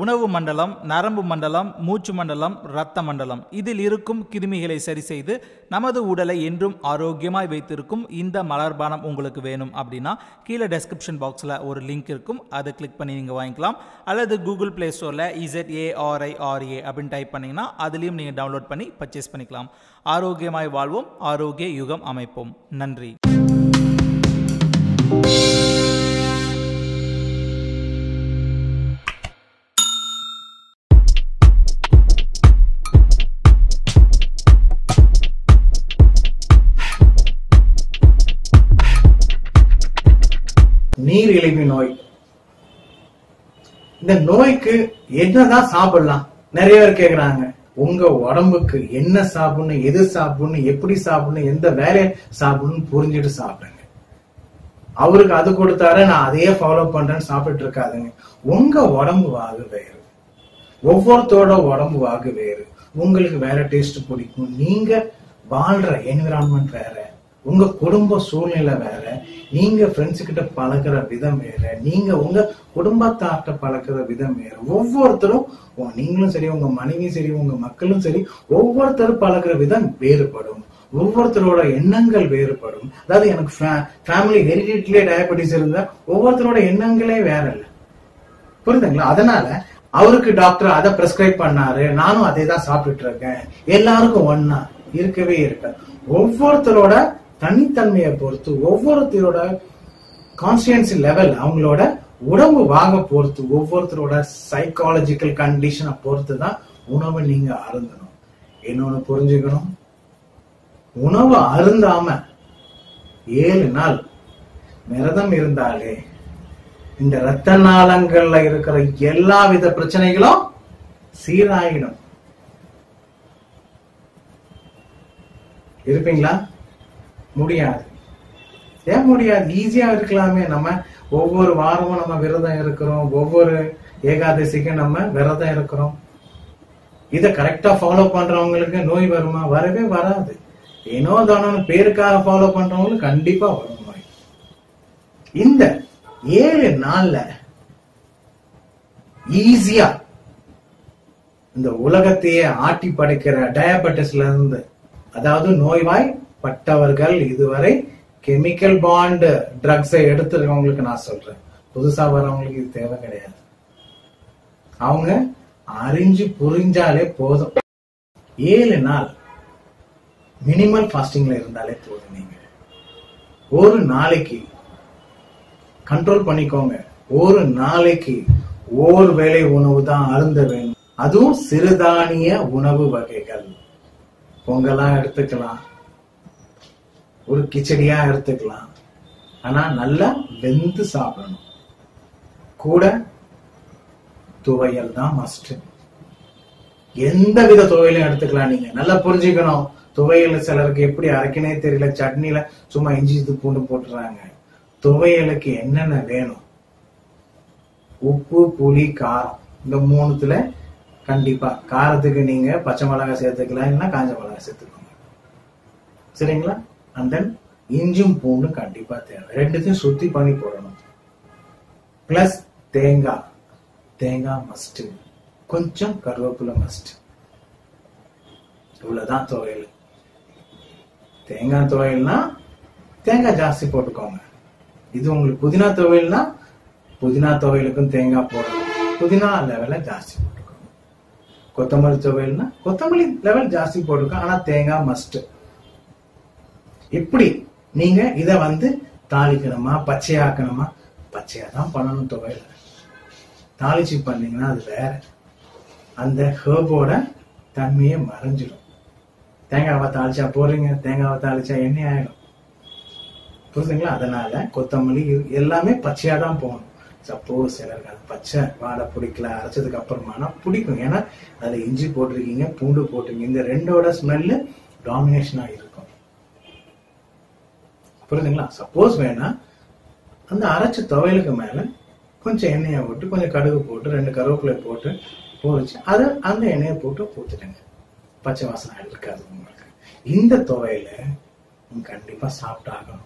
உணவு மண்டலம் நரம்பு மண்டலம் மூச்சு மண்டலம் இரத்த மண்டலம் இதில் இருக்கும் கிருமிகளை சரி செய்து நமது உடலை என்றும் ஆரோக்கியமாய் வைத்திருக்கும் இந்த மலர்பானம் உங்களுக்கு வேணும் அப்படின்னா கீழே டெஸ்கிரிப்ஷன் பாக்ஸில் ஒரு லிங்க் இருக்கும் அதை கிளிக் பண்ணி நீங்கள் வாங்கிக்கலாம் அல்லது கூகுள் ப்ளே ஸ்டோரில் இசட்ஏஆர்ஐஆர்ஏ அப்படின்னு டைப் பண்ணிங்கன்னா அதுலேயும் நீங்கள் டவுன்லோட் பண்ணி பர்ச்சேஸ் பண்ணிக்கலாம் ஆரோக்கியமாய் வாழ்வோம் ஆரோக்கிய யுகம் அமைப்போம் நன்றி நீரிழிவு நோய் இந்த நோய்க்கு என்னதான் சாப்பிடலாம் நிறைய பேர் கேக்குறாங்க உங்க உடம்புக்கு என்ன சாப்பிடணும் எது சாப்பிடணும் எப்படி சாப்பிடணும் எந்த வேலையை சாப்பிடணும் புரிஞ்சுட்டு சாப்பிடுங்க அவருக்கு அது கொடுத்தாரு நான் அதையே ஃபாலோ பண்றேன்னு சாப்பிட்டு இருக்காதுங்க உங்க உடம்பு வாகு வேறு ஒவ்வொருத்தரோட உடம்பு வாகு வேறு உங்களுக்கு வேற டேஸ்ட் பிடிக்கும் நீங்க வாழ்ற என்விரான்மெண்ட் வேற உங்க குடும்ப சூழ்நிலை வேற நீங்க ஃப்ரெண்ட்ஸ் கிட்ட பழகுற விதம் வேற நீங்க உங்க குடும்பத்தார்ட்ட பழகுற விதம் வேற ஒவ்வொருத்தரும் உங்க- நீங்களும் சரி உங்க மனைவியும் சரி உங்க மக்களும் சரி ஒவ்வொருத்தரும் பழகுற விதம் வேறுபடும் ஒவ்வொருத்தரோட எண்ணங்கள் வேறுபடும் அதாவது எனக்கு ஃபேமிலி ஹெரிடிட்டிலே டயபெட்டிஸ் இருந்தா ஒவ்வொருத்தரோட எண்ணங்களே வேற இல்லை புரியுதுங்களா அதனால அவருக்கு டாக்டர் அதை பிரெஸ்கிரைப் பண்ணாரு நானும் அதே தான் சாப்பிட்டுட்டு இருக்கேன் எல்லாருக்கும் ஒண்ணா இருக்கவே இருக்க ஒவ்வொருத்தரோட தனித்தன்மையை பொறுத்து ஒவ்வொருத்தரோட கான்சியன்சி லெவல் அவங்களோட உடம்பு வாக பொறுத்து ஒவ்வொருத்தரோட சைக்காலஜிக்கல் கண்டிஷனை பொறுத்து தான் உணவை நீங்க அருந்தணும் இன்னொன்னு புரிஞ்சுக்கணும் உணவு அருந்தாம ஏழு நாள் விரதம் இருந்தாலே இந்த ரத்த நாளங்கள்ல இருக்கிற எல்லா வித பிரச்சனைகளும் சீராயிடும் இருப்பீங்களா முடியாது ஏன் முடியாது ஈஸியா இருக்கலாமே நம்ம ஒவ்வொரு வாரமும் நம்ம விரதம் இருக்கிறோம் ஒவ்வொரு ஏகாதசிக்கும் நம்ம விரதம் இருக்கிறோம் இத கரெக்டா ஃபாலோ பண்றவங்களுக்கு நோய் வருமா வரவே வராது ஏனோ தானோ பேருக்காக ஃபாலோ பண்றவங்களுக்கு கண்டிப்பா வரும் நோய் இந்த ஏழு நாள்ல ஈஸியா இந்த உலகத்தையே ஆட்டி படைக்கிற டயபெட்டிஸ்ல இருந்து அதாவது நோய்வாய் பட்டவர்கள் இதுவரை கெமிக்கல் பாண்ட் ட்ரக்ஸை எடுத்துருக்கவங்களுக்கு நான் சொல்றேன் புதுசா வரவங்களுக்கு இது தேவை கிடையாது அவங்க அறிஞ்சு புரிஞ்சாலே போதும் ஏழு நாள் மினிமல் ஃபாஸ்டிங்ல இருந்தாலே போதும் நீங்க ஒரு நாளைக்கு கண்ட்ரோல் பண்ணிக்கோங்க ஒரு நாளைக்கு ஓர் வேளை உணவு தான் அருந்த வேண்டும் அதுவும் சிறுதானிய உணவு வகைகள் பொங்கலா எடுத்துக்கலாம் ஒரு கிச்சடியா எடுத்துக்கலாம் ஆனா நல்லா வெந்து சாப்பிடணும் கூட துவையல் தான் மஸ்ட் எந்த வித துவையலும் எடுத்துக்கலாம் நீங்க நல்லா புரிஞ்சுக்கணும் துவையல் சிலருக்கு எப்படி அரைக்கனே தெரியல சட்னில சும்மா இஞ்சி இது பூண்டு போட்டுறாங்க துவையலுக்கு என்னென்ன வேணும் உப்பு புளி காரம் இந்த மூணுத்துல கண்டிப்பா காரத்துக்கு நீங்க பச்சை மிளகாய் சேர்த்துக்கலாம் இல்லைன்னா காஞ்ச மிளகாய் சேர்த்துக்கோங்க சரிங்களா அண்ட் தென் இஞ்சும் பூண்டு கண்டிப்பா தேவை ரெண்டுத்தையும் சுத்தி பண்ணி போடணும் பிளஸ் தேங்காய் தேங்காய் மஸ்ட் கொஞ்சம் கருவேப்பிலை மஸ்ட் இவ்வளவுதான் துவையல் தேங்காய் துவையல்னா தேங்காய் ஜாஸ்தி போட்டுக்கோங்க இது உங்களுக்கு புதினா துவையல்னா புதினா துவையலுக்கும் தேங்காய் போடணும் புதினா லெவல ஜாஸ்தி போட்டுக்கோங்க கொத்தமல்லி துவையல்னா கொத்தமல்லி லெவல் ஜாஸ்தி போட்டுக்கோங்க ஆனா தேங்காய் மஸ்ட் இப்படி நீங்க இத வந்து தாளிக்கணுமா பச்சையாக்கணுமா பச்சையா தான் பண்ணணும் துவையல் தாளிச்சு பண்ணீங்கன்னா அது வேற அந்த ஹேர்போட தன்மையை மறைஞ்சிடும் தேங்காவை தாளிச்சா போறீங்க தேங்காவை தாளிச்சா எண்ணெய் ஆயிடும் புரியுதுங்களா அதனால கொத்தமல்லி இது எல்லாமே பச்சையா தான் போகணும் சப்போஸ் சிலருக்கு அது பச்சை வாடை பிடிக்கல அரைச்சதுக்கு அப்புறமானா பிடிக்கும் ஏன்னா அதுல இஞ்சி போட்டிருக்கீங்க பூண்டு போட்டிருக்கீங்க இந்த ரெண்டோட ஸ்மெல்லு டாமினேஷனா இருக்கும் புரியுதுங்களா சப்போஸ் வேணா அந்த அரைச்ச துவையலுக்கு மேல கொஞ்சம் எண்ணெயை போட்டு கொஞ்சம் கடுகு போட்டு ரெண்டு கருவேப்பிலை போட்டு பொரிச்சு அதை அந்த எண்ணெயை போட்டு ஊத்துடுங்க பச்சை வாசனை இருக்காது உங்களுக்கு இந்த துவையில நீங்க கண்டிப்பா சாப்பிட்டாகணும்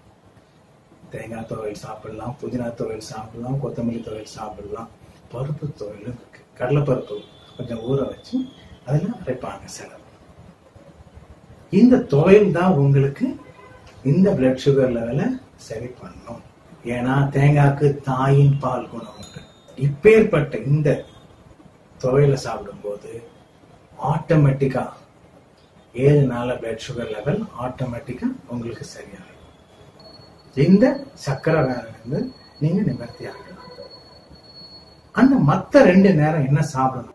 தேங்காய் துவையல் சாப்பிடலாம் புதினா துவையல் சாப்பிடலாம் கொத்தமல்லி துவையல் சாப்பிடலாம் பருப்பு துவையலும் இருக்கு கடலைப்பருப்பு கொஞ்சம் ஊற வச்சு அதில் அரைப்பாங்க சிலர் இந்த துவையல் தான் உங்களுக்கு இந்த பிளட் சுகர் லெவலை சரி பண்ணும் ஏன்னா தேங்காய்க்கு தாயின் பால் குணம் உண்டு இப்பேற்பட்ட இந்த துவையலை சாப்பிடும்போது ஆட்டோமேட்டிக்கா ஏழு நாள பிளட் சுகர் லெவல் ஆட்டோமேட்டிக்கா உங்களுக்கு சரியாகும் இந்த சக்கரை வேலை வந்து நீங்க நிவர்த்தி ஆகலாம் அந்த மத்த ரெண்டு நேரம் என்ன சாப்பிடணும்